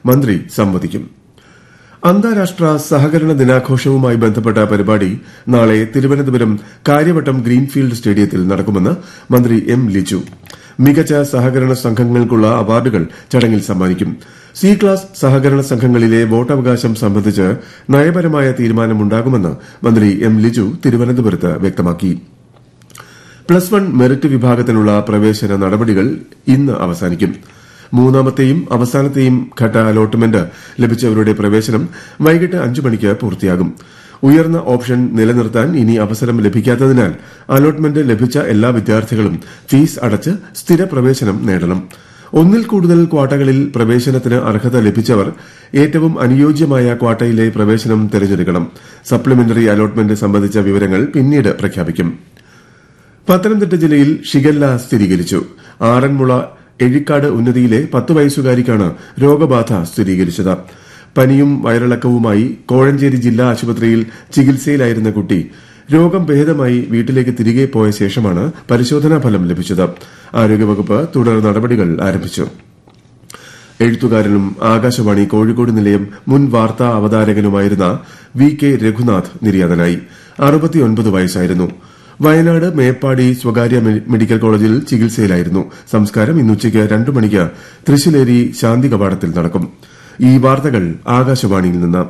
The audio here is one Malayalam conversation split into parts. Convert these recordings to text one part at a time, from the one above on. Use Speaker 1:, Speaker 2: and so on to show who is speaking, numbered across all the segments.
Speaker 1: മന്ത്രി സംവദിക്കും അന്താരാഷ്ട്ര സഹകരണ ദിനാഘോഷവുമായി ബന്ധപ്പെട്ട പരിപാടി നാളെ തിരുവനന്തപുരം കാര്യവട്ടം ഗ്രീൻഫീൽഡ് സ്റ്റേഡിയത്തിൽ നടക്കുമെന്ന് മന്ത്രി എം ലിജു മികച്ച സഹകരണ സംഘങ്ങൾക്കുള്ള അവാർഡുകൾ ചടങ്ങിൽ സമ്മാനിക്കും സി ക്ലാസ് സഹകരണ സംഘങ്ങളിലെ വോട്ടവകാശം സംബന്ധിച്ച് നയപരമായ തീരുമാനമുണ്ടാകുമെന്ന് മന്ത്രി എം ലിജു തിരുവനന്തപുരത്ത് വ്യക്തമാക്കി പ്ലസ് വൺ മെറിറ്റ് വിഭാഗത്തിനുള്ള പ്രവേശന നടപടികൾ ഇന്ന് അവസാനിക്കും മൂന്നാമത്തെയും അവസാനത്തെയും ഘട്ട അലോട്ട്മെന്റ് ലഭിച്ചവരുടെ പ്രവേശനം വൈകിട്ട് അഞ്ചു മണിക്ക് പൂർത്തിയാകും ഉയർന്ന ഓപ്ഷൻ നിലനിർത്താൻ ഇനി അവസരം ലഭിക്കാത്തതിനാൽ അലോട്ട്മെന്റ് ലഭിച്ച എല്ലാ വിദ്യാർത്ഥികളും ഫീസ് അടച്ച് സ്ഥിര പ്രവേശനം നേടണം ഒന്നിൽ കൂടുതൽ ക്വാട്ടകളിൽ പ്രവേശനത്തിന് അർഹത ലഭിച്ചവർ ഏറ്റവും അനുയോജ്യമായ ക്വാട്ടയിലെ പ്രവേശനം തിരഞ്ഞെടുക്കണം സപ്ലിമെന്ററി അലോട്ട്മെന്റ് സംബന്ധിച്ച വിവരങ്ങൾ പിന്നീട് പ്രഖ്യാപിക്കും പത്തനംതിട്ട ജില്ലയിൽ ഷിഗല്ല സ്ഥിരീകരിച്ചു ആറന്മുള എഴിക്കാട് ഉന്നതിയിലെ പത്ത് വയസ്സുകാരിക്കാണ് രോഗബാധ സ്ഥിരീകരിച്ചത് പനിയും വയറിളക്കവുമായി കോഴഞ്ചേരി ജില്ലാ ആശുപത്രിയിൽ ചികിത്സയിലായിരുന്ന കുട്ടി രോഗം ഭേദമായി വീട്ടിലേക്ക് തിരികെ പോയ ശേഷമാണ് പരിശോധനാ ഫലം ലഭിച്ചത് ആരോഗ്യവകുപ്പ് തുടർ നടപടികൾ ആരംഭിച്ചു എഴുത്തുകാരനും ആകാശവാണി കോഴിക്കോട് നിലയം മുൻ വാർത്താ അവതാരകനുമായിരുന്ന വി കെ രഘുനാഥ് നിര്യാതനായി അറുപത്തിയൊൻപത് വയസ്സായിരുന്നു വയനാട് മേപ്പാടി സ്വകാര്യ മെഡിക്കൽ കോളേജിൽ ചികിത്സയിലായിരുന്നു സംസ്കാരം ഇന്നുച്ചയ്ക്ക് രണ്ടു മണിക്ക് തൃശ്ശിലേരി ശാന്തി കവാടത്തിൽ നടക്കും ഈ വാർത്തകൾ ആകാശവാണിയിൽ നിന്ന്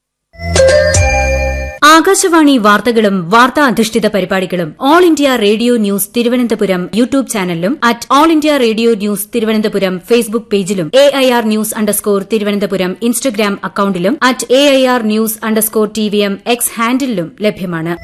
Speaker 2: ആകാശവാണി വാർത്തകളും വാർത്താ അധിഷ്ഠിത പരിപാടികളും all India radio news Thiruvananthapuram YouTube ചാനലിലും at all India radio news Thiruvananthapuram Facebook പേജിലും A I R news underscore Thiruvananthapuram Instagram അക്കൌണ്ടിലും at A I R news underscore T V M X ഹാൻഡിലും ലഭ്യമാണ്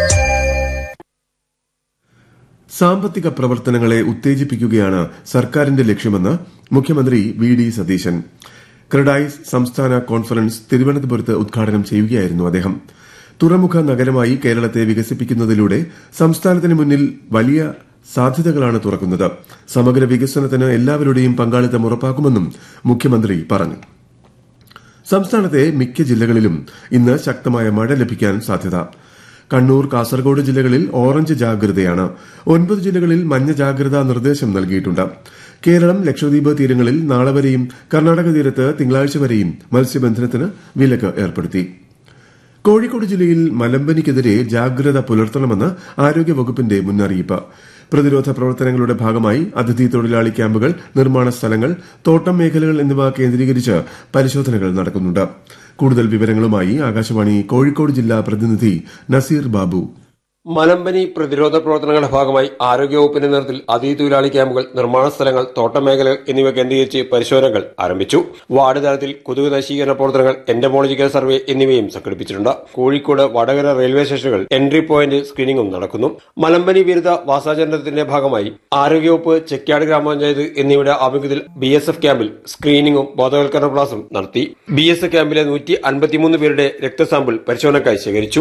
Speaker 1: സാമ്പത്തിക പ്രവർത്തനങ്ങളെ ഉത്തേജിപ്പിക്കുകയാണ് സർക്കാരിന്റെ ലക്ഷ്യമെന്ന് മുഖ്യമന്ത്രി വി ഡി സതീശൻ ക്രഡായിസ് സംസ്ഥാന കോൺഫറൻസ് തിരുവനന്തപുരത്ത് ഉദ്ഘാടനം ചെയ്യുകയായിരുന്നു അദ്ദേഹം തുറമുഖ നഗരമായി കേരളത്തെ വികസിപ്പിക്കുന്നതിലൂടെ സംസ്ഥാനത്തിന് മുന്നിൽ വലിയ സാധ്യതകളാണ് തുറക്കുന്നത് സമഗ്ര വികസനത്തിന് എല്ലാവരുടെയും പങ്കാളിത്തം ഉറപ്പാക്കുമെന്നും മുഖ്യമന്ത്രി പറഞ്ഞു സംസ്ഥാനത്തെ മിക്ക ജില്ലകളിലും ഇന്ന് ശക്തമായ മഴ ലഭിക്കാൻ സാധ്യത കണ്ണൂർ കാസർഗോഡ് ജില്ലകളിൽ ഓറഞ്ച് ജാഗ്രതയാണ് ഒൻപത് ജില്ലകളിൽ മഞ്ഞ ജാഗ്രതാ നിർദ്ദേശം നൽകിയിട്ടുണ്ട് കേരളം ലക്ഷദ്വീപ് തീരങ്ങളിൽ നാളെ വരെയും കർണാടക തീരത്ത് തിങ്കളാഴ്ച വരെയും മത്സ്യബന്ധനത്തിന് വിലക്ക് ഏർപ്പെടുത്തി കോഴിക്കോട് ജില്ലയിൽ മലമ്പനിക്കെതിരെ ജാഗ്രത പുലർത്തണമെന്ന് ആരോഗ്യവകുപ്പിന്റെ മുന്നറിയിപ്പ് പ്രതിരോധ പ്രവർത്തനങ്ങളുടെ ഭാഗമായി അതിഥി തൊഴിലാളി ക്യാമ്പുകൾ നിർമ്മാണ സ്ഥലങ്ങൾ തോട്ടം മേഖലകൾ എന്നിവ കേന്ദ്രീകരിച്ച് പരിശോധനകൾ നടക്കുന്നുണ്ട് കൂടുതൽ വിവരങ്ങളുമായി ആകാശവാണി കോഴിക്കോട് ജില്ലാ പ്രതിനിധി നസീർ ബാബു
Speaker 3: മലമ്പനി പ്രതിരോധ പ്രവർത്തനങ്ങളുടെ ഭാഗമായി ആരോഗ്യവകുപ്പിന്റെ നേതൃത്വത്തിൽ അതിഥി തൊഴിലാളി ക്യാമ്പുകൾ നിർമ്മാണ സ്ഥലങ്ങൾ തോട്ടം മേഖലകൾ എന്നിവ കേന്ദ്രീകരിച്ച് പരിശോധനകൾ ആരംഭിച്ചു വാർഡ് തലത്തിൽ കൊതുക് നശീകരണ പ്രവർത്തനങ്ങൾ എന്റമോളജിക്കൽ സർവേ എന്നിവയും സംഘടിപ്പിച്ചിട്ടുണ്ട് കോഴിക്കോട് വടകര റെയിൽവേ സ്റ്റേഷനുകൾ എൻട്രി പോയിന്റ് സ്ക്രീനിംഗും നടക്കുന്നു മലമ്പനി വിരുദ്ധ വാസാചരണത്തിന്റെ ഭാഗമായി ആരോഗ്യവകുപ്പ് ചെക്യാട് ഗ്രാമപഞ്ചായത്ത് എന്നിവയുടെ ആഭിമുഖ്യത്തിൽ ബി എസ് എഫ് ക്യാമ്പിൽ സ്ക്രീനിംഗും ബോധവൽക്കരണ ക്ലാസും നടത്തി ബി എസ് എഫ് ക്യാമ്പിലെ നൂറ്റി അൻപത്തിമൂന്ന് പേരുടെ രക്തസാമ്പിൾ പരിശോധനയ്ക്കായി ശേഖരിച്ചു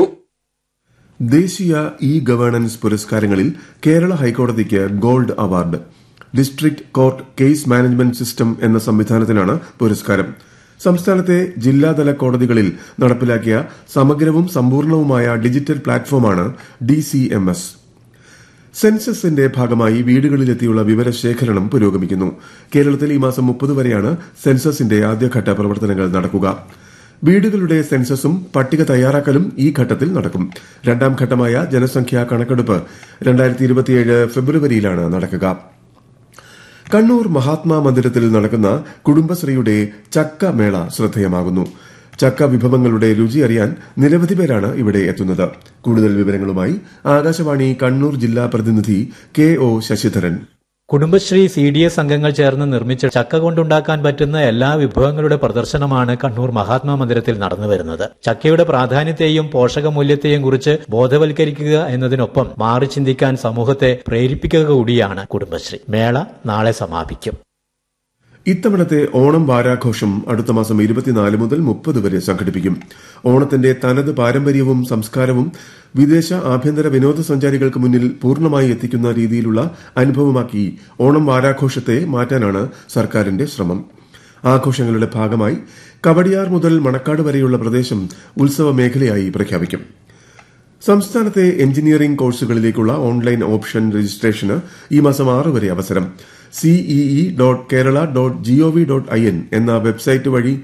Speaker 1: ദേശീയ ഇ ഗവേണൻസ് പുരസ്കാരങ്ങളിൽ കേരള ഹൈക്കോടതിക്ക് gold award district court case management system എന്ന സംവിധാനത്തിനാണ് പുരസ്കാരം സംസ്ഥാനത്തെ ജില്ലാതല കോടതികളിൽ നടപ്പിലാക്കിയ സമഗ്രവും സമ്പൂർണവുമായ ഡിജിറ്റൽ പ്ലാറ്റ്ഫോമാണ് ഡിസിഎംഎസ് സെൻസസിന്റെ ഭാഗമായി വീടുകളിലെത്തിയുള്ള വിവരശേഖരണം പുരോഗമിക്കുന്നു കേരളത്തിൽ ഈ മാസം മുപ്പത് വരെയാണ് സെൻസസിന്റെ ആദ്യഘട്ട പ്രവർത്തനങ്ങൾ നടക്കുക വീടുകളുടെ സെൻസസും പട്ടിക തയ്യാറാക്കലും ഈ ഘട്ടത്തിൽ നടക്കും രണ്ടാം ഘട്ടമായ ജനസംഖ്യാ കണക്കെടുപ്പ് ഫെബ്രുവരിയിലാണ് നടക്കുക കണ്ണൂർ മഹാത്മാ മന്ദിരത്തിൽ നടക്കുന്ന കുടുംബശ്രീയുടെ ചക്ക മേള ശ്രദ്ധേയമാകുന്നു ചക്ക വിഭവങ്ങളുടെ രുചി അറിയാൻ നിരവധി പേരാണ് ഇവിടെ എത്തുന്നത് കൂടുതൽ വിവരങ്ങളുമായി ആകാശവാണി കണ്ണൂർ ജില്ലാ പ്രതിനിധി K O Sasidharan
Speaker 4: Kudumbashree C D S അംഗങ്ങൾ ചേർന്ന് നിർമ്മിച്ച ചക്ക കൊണ്ടുണ്ടാക്കാൻ പറ്റുന്ന എല്ലാ വിഭവങ്ങളുടെ പ്രദർശനമാണ് കണ്ണൂർ മഹാത്മാ മന്ദിരത്തിൽ നടന്നുവരുന്നത് ചക്കയുടെ പ്രാധാന്യത്തെയും പോഷകമൂല്യത്തെയും കുറിച്ച് ബോധവൽക്കരിക്കുക എന്നതിനൊപ്പം മാറി ചിന്തിക്കാൻ സമൂഹത്തെ പ്രേരിപ്പിക്കുക കൂടിയാണ് കുടുംബശ്രീ മേള നാളെ സമാപിക്കും
Speaker 1: ഇത്തവണത്തെ ഓണം വാരാഘോഷം അടുത്ത മാസം ഇരുപത്തിനാല് മുതൽ മുപ്പത് വരെ സംഘടിപ്പിക്കും ഓണത്തിന്റെ തനത് പാരമ്പര്യവും സംസ്കാരവും വിദേശ ആഭ്യന്തര വിനോദസഞ്ചാരികൾക്ക് മുന്നിൽ പൂർണ്ണമായി എത്തിക്കുന്ന രീതിയിലുള്ള അനുഭവമാക്കി ഓണം വാരാഘോഷത്തെ മാറ്റാനാണ് സർക്കാരിന്റെ ശ്രമം ആഘോഷങ്ങളുടെ ഭാഗമായി കവടിയാർ മുതൽ മണക്കാട് വരെയുള്ള പ്രദേശം ഉത്സവ മേഖലയായി പ്രഖ്യാപിക്കും സംസ്ഥാനത്തെ എഞ്ചിനീയറിംഗ് കോഴ്സുകളിലേക്കുള്ള ഓൺലൈൻ ഓപ്ഷൻ രജിസ്ട്രേഷന് ഈ മാസം ആറ് വരെ അവസരം CEE dot Kerala dot GOV dot I N എന്ന വെബ്സൈറ്റ് വഴി